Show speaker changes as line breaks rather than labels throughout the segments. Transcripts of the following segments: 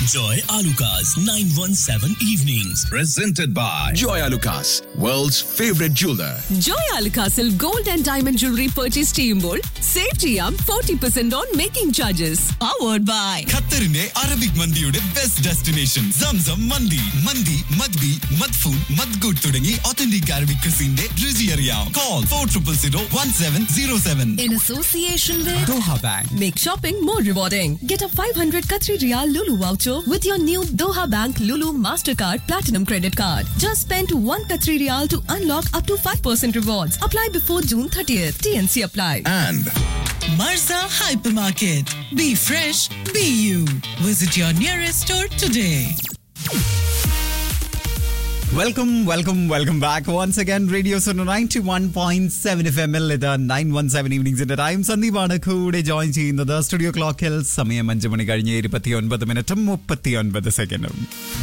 Enjoy Alucard's 917 evenings.
Presented by Joy Alucas, world's favorite jeweler.
Joy അൽക്കാസിൽ gold and diamond jewellery purchase ചെയ്യുമ്പോൾ save ചെയ്യാം forty percent on making charges powered by
ഖത്തറിന്റെ Arabic മന്തിയുടെ best destination Zamzam മന്തി മന്തി മദ്ബി മദ്ഫൂൺ മദ്ഗുഡ് തുടങ്ങി ഒത്തന്റിക് അറബിക് ക്രിസിന്റെ രുചി അറിയാം call four triple zero one seven zero seven
In association with
Doha bank
Make shopping more rewarding. Get a 500 Qatari Riyal Lulu voucher with your new Doha Bank Lulu Mastercard Platinum Credit Card. Just spend 1 Qatari Riyal to unlock up to 5% rewards. Apply before June 30th. TNC apply.
And
Marza Hypermarket. Be fresh, be you. Visit your nearest store today.
Welcome welcome welcome back once again radio zone ninety one point seven F M L ഇത് nine one seven ഈവനിങ്സിന്റെ time സന്ദീപാണ് കൂടെ join ചെയ്യുന്നത് studio ക്ലോക്കിൽ സമയം അഞ്ച് മണി കഴിഞ്ഞ് ഇരുപത്തി ഒൻപത് മിനിറ്റും മുപ്പത്തി ഒൻപത് സെക്കൻഡും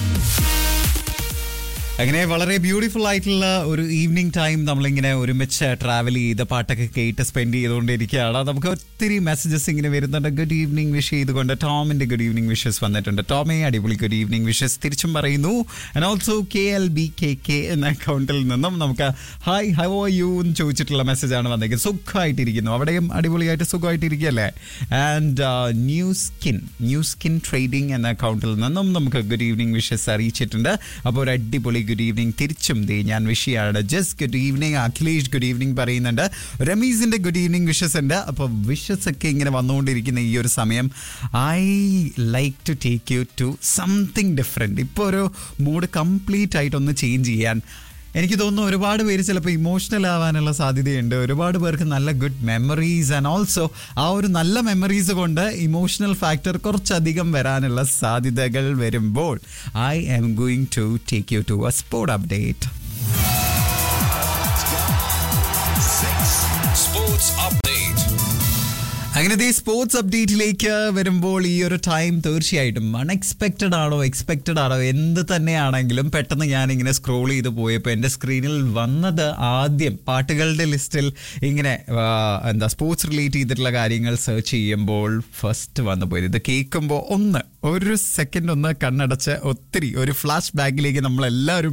അങ്ങനെ വളരെ ബ്യൂട്ടിഫുൾ ആയിട്ടുള്ള ഒരു ഈവനിങ് ടൈം നമ്മളിങ്ങനെ ഒരുമിച്ച് ട്രാവൽ ചെയ്ത് പാട്ടൊക്കെ കേട്ട് സ്പെൻഡ് ചെയ്തുകൊണ്ടിരിക്കുകയാണ് നമുക്ക് ഒത്തിരി മെസ്സേജസ് ഇങ്ങനെ വരുന്നുണ്ട് ഗുഡ് ഈവനിങ് വിഷ് ചെയ്തുകൊണ്ട് ടോമിന്റെ ഗുഡ് ഈവനിങ് വിഷസ് വന്നിട്ടുണ്ട് ടോമേ അടിപൊളി ഗുഡ് ഈവനിങ് വിഷസ് തിരിച്ചും പറയുന്നു and also K L B K K എന്ന അക്കൗണ്ടിൽ നിന്നും നമുക്ക് ഹായ് ഹൗ ആർ യു എന്ന് ചോദിച്ചിട്ടുള്ള മെസ്സേജാണ് വന്നേക്കുന്നത് സുഖമായിട്ടിരിക്കുന്നു അവിടെയും അടിപൊളിയായിട്ട് സുഖമായിട്ടിരിക്കുകയല്ലേ and new skin new skin trading എന്ന അക്കൗണ്ടിൽ നിന്നും നമുക്ക് ഗുഡ് ഈവനിങ് വിഷസ് അറിയിച്ചിട്ടുണ്ട് അപ്പോൾ ഒരു അടിപൊളി ഗുഡ് ഈവനിങ് തിരിച്ചും ദേ ഞാൻ വിഷ് ചെയ്യാണ് just good evening Akhilesh good evening പറയുന്നുണ്ട് രമീസിന്റെ ഗുഡ് ഈവനിങ് വിഷസ് ഉണ്ട് അപ്പോൾ വിഷസ് ഒക്കെ ഇങ്ങനെ വന്നുകൊണ്ടിരിക്കുന്ന ഈ ഒരു സമയം I like to take you to something different ഇപ്പോൾ ഒരു മൂഡ് കംപ്ലീറ്റ് ആയിട്ടൊന്ന് ചേഞ്ച് ചെയ്യാൻ എനിക്ക് തോന്നുന്നു ഒരുപാട് പേര് ചിലപ്പോൾ ഇമോഷണൽ ആവാനുള്ള സാധ്യതയുണ്ട് ഒരുപാട് പേർക്ക് നല്ല ഗുഡ് മെമ്മറീസ് ആൻഡ് ഓൾസോ ആ ഒരു നല്ല മെമ്മറീസ് കൊണ്ട് ഇമോഷണൽ ഫാക്ടർ കുറച്ചധികം വരാനുള്ള സാധ്യതകൾ വരുമ്പോൾ I am going to take you to a sport update
Sports Update.
അങ്ങനെ ഈ സ്പോർട്സ് അപ്ഡേറ്റിലേക്ക് വരുമ്പോൾ ഈ ഒരു ടൈം തീർച്ചയായിട്ടും അൺഎക്സ്പെക്റ്റഡ് ആണോ എക്സ്പെക്റ്റഡ് ആണോ എന്ത് തന്നെയാണെങ്കിലും പെട്ടെന്ന് ഞാനിങ്ങനെ സ്ക്രോൾ ചെയ്ത് പോയപ്പോൾ എൻ്റെ സ്ക്രീനിൽ വന്നത് ആദ്യം പാട്ടുകളുടെ ലിസ്റ്റിൽ ഇങ്ങനെ ആ, എന്താ സ്പോർട്സ് റിലേറ്റ് ചെയ്തിട്ടുള്ള കാര്യങ്ങൾ സെർച്ച് ചെയ്യുമ്പോൾ ഫസ്റ്റ് വന്നു പോയത് ഇത് കേൾക്കുമ്പോൾ ഒന്ന് ഒരു സെക്കൻഡ് ഒന്ന് കണ്ണടച്ച് ഒത്തിരി ഒരു ഫ്ലാഷ് ബാക്കിലേക്ക് നമ്മളെല്ലാവരും